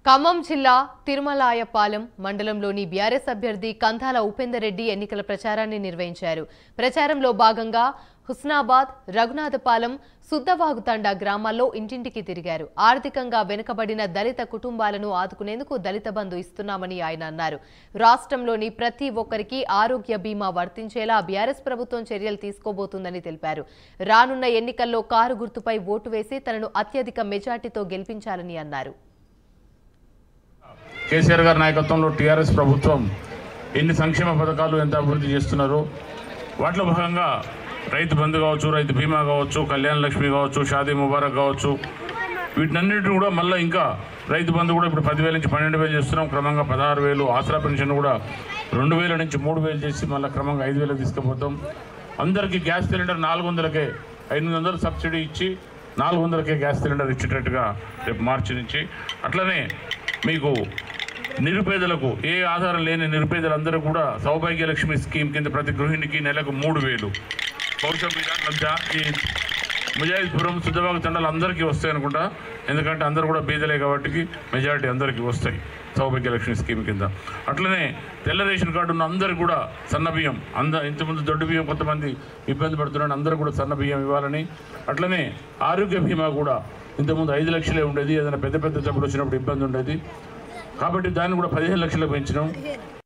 ఖమ్మం జిల్లా తిరుమలాయపాలెం మండలంలోని బీఆర్ఎస్ అభ్యర్థి కంధాల ఉపేందర్ రెడ్డి ఎన్నికల ప్రచారాన్ని నిర్వహించారు ప్రచారంలో భాగంగా హుస్నాబాద్ రఘునాథపాలెం సుద్దవాగుతండా గ్రామాల్లో ఇంటింటికి తిరిగారు ఆర్థికంగా వెనుకబడిన దళిత కుటుంబాలను ఆదుకునేందుకు దళిత బంధు ఇస్తున్నామని ఆయన అన్నారు రాష్ట్రంలోని ప్రతి ఒక్కరికి ఆరోగ్య బీమా వర్తించేలా బీఆర్ఎస్ ప్రభుత్వం చర్యలు తీసుకోబోతుందని తెలిపారు రానున్న ఎన్నికల్లో కారు గుర్తుపై ఓటు వేసి తనను అత్యధిక మెజార్టీతో గెలిపించాలని అన్నారు కేసీఆర్ గారి నాయకత్వంలో టీఆర్ఎస్ ప్రభుత్వం ఎన్ని సంక్షేమ పథకాలు ఎంత అభివృద్ధి చేస్తున్నారో వాటిలో భాగంగా రైతు బంధు కావచ్చు రైతు బీమా కావచ్చు కళ్యాణ లక్ష్మి కావచ్చు షాదీ ముబారక్ కావచ్చు వీటినన్నిటిని కూడా మళ్ళీ ఇంకా రైతు బంధు కూడా ఇప్పుడు పదివేల నుంచి పన్నెండు వేలు చేస్తున్నాం క్రమంగా పదహారు వేలు ఆసరా పెన్షన్ కూడా రెండు వేల నుంచి మూడు వేలు చేసి మళ్ళీ క్రమంగా ఐదు వేలకు తీసుకుపోతాం అందరికీ గ్యాస్ సిలిండర్ నాలుగు వందలకే ఐదు వందలు సబ్సిడీ ఇచ్చి నాలుగు వందలకే గ్యాస్ సిలిండర్ ఇచ్చేటట్టుగా రేపు మార్చి నుంచి అట్లనే మీకు నిరుపేదలకు ఏ ఆధారం లేని నిరుపేదలందరూ కూడా సౌభాగ్య లక్ష్మి స్కీమ్ కింద ప్రతి గృహిణికి నెలకు మూడు వేలు బహుశా మీ దాంట్లో జా- ఈ ముజాహిద్పురం సుద్దబాగు తండాలు అందరికీ వస్తాయి అనుకుంటా ఎందుకంటే అందరూ కూడా బీదలే కాబట్టి మెజారిటీ అందరికీ వస్తాయి సౌభాగ్య లక్ష్మి స్కీమ్ కింద అట్లనే తెల్ల రేషన్ కార్డు ఉన్న అందరికి కూడా సన్న బియ్యం అంద ఇంతకుముందు దొడ్డు బియ్యం కొంతమంది ఇబ్బంది పడుతున్నాడు అందరూ కూడా సన్న బియ్యం ఇవ్వాలని అట్లనే ఆరోగ్య బీమా కూడా ఇంతకుముందు ఐదు లక్షలే ఉండేది ఏదైనా పెద్ద పెద్ద జబ్బులు వచ్చినప్పుడు ఇబ్బంది ఉండేది కాబట్టి దాన్ని కూడా పదిహేను లక్షలకు పెంచినాం